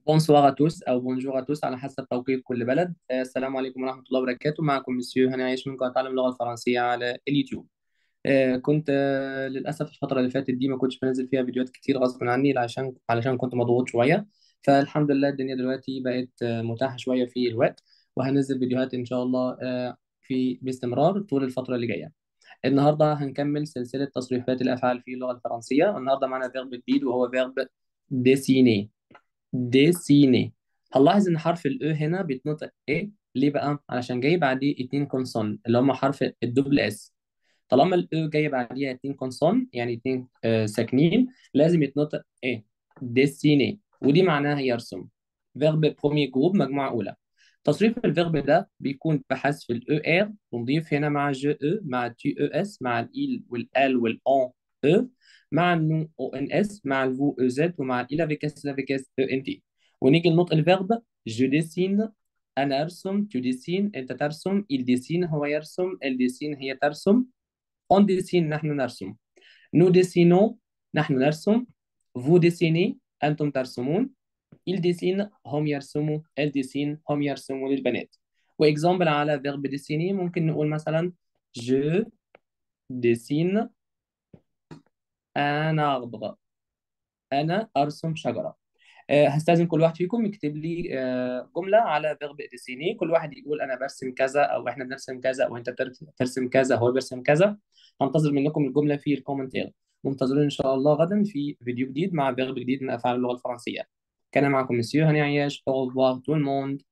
بونسوار à tous أو بونجور à tous على حسب توقيت كل بلد آه، السلام عليكم ورحمة الله وبركاته معكم مسيو هاني عايش منكم أتعلم اللغة الفرنسية على اليوتيوب آه، كنت آه، للأسف الفترة اللي فاتت دي ما كنتش بنزل فيها فيديوهات كتير غصب عني عشان علشان كنت مضغوط شوية فالحمد لله الدنيا دلوقتي بقت آه، متاحة شوية في الوقت وهنزل فيديوهات إن شاء الله آه، في باستمرار طول الفترة اللي جاية النهاردة هنكمل سلسلة تصريفات الأفعال في اللغة الفرنسية النهاردة معنا فيرب جديد وهو فيرب ديسيني ديسيني هنلاحظ ان حرف الاو هنا بيتنطق ايه ليه بقى علشان جاي بعديه اتنين كونسون اللي هم حرف الدبل اس طالما الاو جاي بعديها اتنين كونسون يعني اتنين آه ساكنين لازم يتنطق ايه ديسيني ودي معناها يرسم فيرب برومي جروب مجموعة أولى تصريف الفيرب ده بيكون بحذف الاو ار ونضيف هنا مع جو او مع تي او اس مع الايل والال والان او مع النو او ان اس مع الفو او زد ومع الالا افيك اس افيك اس او ان تي ونيجي لنطق الفيرب جو ديسين انا ارسم تو ديسين انت ترسم il ديسين هو يرسم ال ديسين هي ترسم on ديسين نحن نرسم nous dessinons نحن نرسم vous dessinez انتم ترسمون il dessine هم يرسموا elle dessine هم يرسموا للبنات واكزامبل على فيرب ديسيني ممكن نقول مثلا je dessine un arbre انا ارسم شجره آه، هستاذن كل واحد فيكم يكتب لي آه، جمله على فيرب ديسيني كل واحد يقول انا برسم كذا او احنا بنرسم كذا او انت بتر- بترسم كذا هو بيرسم كذا هنتظر منكم الجمله في الكومنتير منتظرين ان شاء الله غدا في فيديو جديد مع فيرب جديد من افعال اللغه الفرنسيه كان معكم مسيو هاني عياش au revoir tout le monde